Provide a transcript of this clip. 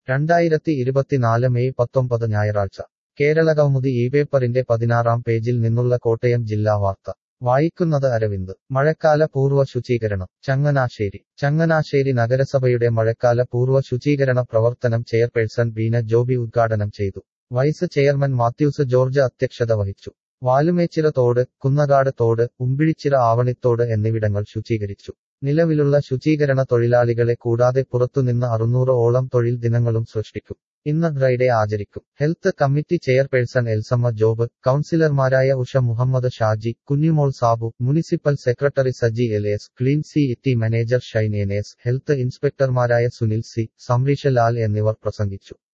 രണ്ടായിരത്തി ഇരുപത്തിനാല് മെയ് പത്തൊമ്പത് ഞായറാഴ്ച കേരളകൗമുദി ഈ പേപ്പറിന്റെ പതിനാറാം പേജിൽ നിന്നുള്ള കോട്ടയം ജില്ലാ വാർത്ത വായിക്കുന്നത് അരവിന്ദ് മഴക്കാല പൂർവ്വ ശുചീകരണം ചങ്ങനാശ്ശേരി ചങ്ങനാശ്ശേരി നഗരസഭയുടെ മഴക്കാല പൂർവ്വ ശുചീകരണ പ്രവർത്തനം ചെയർപേഴ്സൺ ബീന ജോബി ഉദ്ഘാടനം ചെയ്തു വൈസ് ചെയർമാൻ മാത്യൂസ് ജോർജ് അധ്യക്ഷത വഹിച്ചു വാലുമേച്ചിറ തോട് കുന്നകാട് തോട് ഉമ്പിഴിച്ചിറ ആവണിത്തോട് എന്നിവിടങ്ങൾ ശുചീകരിച്ചു നിലവിലുള്ള ശുചീകരണ തൊഴിലാളികളെ കൂടാതെ പുറത്തുനിന്ന് അറുന്നൂറ് ഓളം തൊഴിൽ ദിനങ്ങളും സൃഷ്ടിക്കും ഇന്ന് ഡ്രൈഡേ ആചരിക്കും health committee chairperson Elsamma Job കൌൺസിലർമാരായ Usha Muhammad Shaji Kunjimol Sabu municipal secretary Saji L S clean city manager Shine N S health ഇൻസ്പെക്ടർമാരായ സുനിൽ സി സംരീഷ ലാൽ എന്നിവർ പ്രസംഗിച്ചു